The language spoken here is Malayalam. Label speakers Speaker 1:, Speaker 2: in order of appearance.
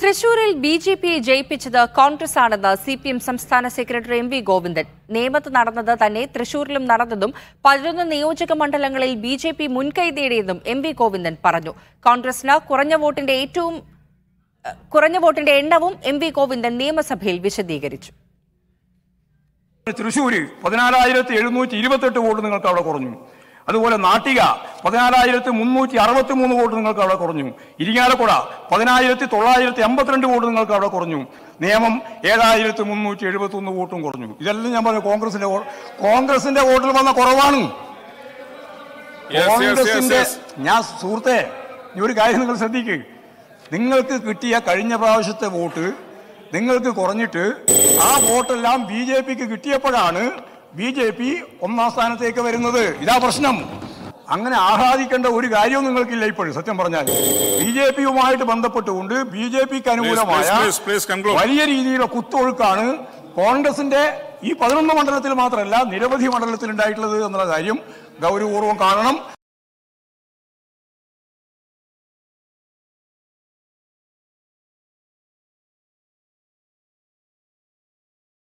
Speaker 1: തൃശൂരിൽ ബി ജെ പിയെ ജയിപ്പിച്ചത് കോൺഗ്രസ് ആണെന്ന് സി പി എം സംസ്ഥാന സെക്രട്ടറി എം വി ഗോവിന്ദൻ നേമത്ത് നടന്നത് തന്നെ തൃശൂരിലും നടന്നതും പതിനൊന്ന് നിയോജക മണ്ഡലങ്ങളിൽ ബി ജെ പി മുൻകൈ നേടിയെന്നും എം വി ഗോവിന്ദൻ പറഞ്ഞു കോൺഗ്രസിന് കുറഞ്ഞ വോട്ടിന്റെ ഏറ്റവും ഏഹ്, കുറഞ്ഞ വോട്ടിന്റെ എണ്ണവും എം വി ഗോവിന്ദൻ നിയമസഭയിൽ വിശദീകരിച്ചു
Speaker 2: തൃശ്ശൂര് പതിനാലായിരത്തി എഴുന്നൂറ്റി ഇരുപത്തെട്ട് വോട്ട് നിങ്ങൾക്ക് അവിടെ കുറഞ്ഞു അതുപോലെ നാട്ടിക പതിനാലായിരത്തി മുന്നൂറ്റി അറുപത്തി മൂന്ന് വോട്ട് നിങ്ങൾക്ക് അവിടെ കുറഞ്ഞു ഇരിങ്ങാലക്കുട പതിനായിരത്തി തൊള്ളായിരത്തി അമ്പത്തിരണ്ട് വോട്ട് നിങ്ങൾക്ക് അവിടെ കുറഞ്ഞു നിയമം ഏഴായിരത്തി മുന്നൂറ്റി എഴുപത്തി ഒന്ന് വോട്ടും കുറഞ്ഞു ഇതെല്ലാം ഞാൻ പറഞ്ഞു കോൺഗ്രസിന്റെ വോട്ട് കോൺഗ്രസിന്റെ വോട്ടിൽ വന്ന കുറവാണ്
Speaker 3: Yes, yes, yes,
Speaker 2: കോൺഗ്രസിന്റെ
Speaker 3: yes.
Speaker 2: ഞാൻ സുഹൃത്തെ ഈ ഒരു കാര്യം നിങ്ങൾ ശ്രദ്ധിക്കുക നിങ്ങൾക്ക് കിട്ടിയ കഴിഞ്ഞ പ്രാവശ്യത്തെ വോട്ട് നിങ്ങൾക്ക് കുറഞ്ഞിട്ട് ആ വോട്ടെല്ലാം ബി ജെ പിക്ക് കിട്ടിയപ്പോഴാണ് ബി ജെ പി ഒന്നാം സ്ഥാനത്തേക്ക് വരുന്നത് ഇതാ പ്രശ്നം അങ്ങനെ ആഹ്ലാദിക്കേണ്ട ഒരു കാര്യവും നിങ്ങൾക്കില്ല ഇപ്പോഴും സത്യം പറഞ്ഞാൽ ബി ജെ പിയുമായിട്ട് ബന്ധപ്പെട്ടുകൊണ്ട് ബി ജെ പിക്ക് അനുകൂലമായ
Speaker 3: please, please conclude.
Speaker 2: വലിയ രീതിയിലുള്ള കുത്തൊഴുക്കാണ് കോൺഗ്രസിന്റെ ഈ പതിനൊന്ന് മണ്ഡലത്തിൽ മാത്രമല്ല നിരവധി മണ്ഡലത്തിൽ ഉണ്ടായിട്ടുള്ളത് എന്നുള്ള കാര്യം ഗൗരവപൂർവ്വം കാണണം